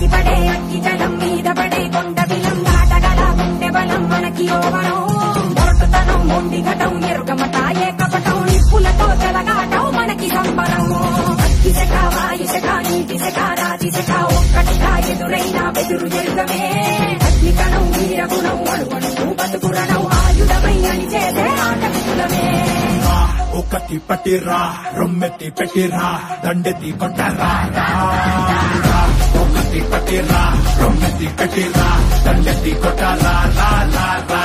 అగ్గి పడే అగ్గి జలం మీద పడే కొండ బిలం దాటగల గుండె బలం మనకి ఓవరం మొరటుతనం మొండి ఘటం ఎరుగమట ఏ కపటం నిప్పులతో చెలగాటం మనకి సంబరం అగ్గి శక వాయు శక నీటి శక రాతి శక ఒక్కటిగా ఎదురైన బెదురు ఎరుగమే అగ్ని కణం వీర గుణం అడుగడుగు బతుకురణం ఆయుధమై అని చేసే ఆటకులమే రా ఒకటి పట్టిరా రొమ్మెత్తి పెట్టిరా దండెత్తి కొట్టరా రా, రా. ఒకటి పట్టిరా రొమ్మెత్తి పెట్టిరా దండెత్తి కొట్టరా లా లా లా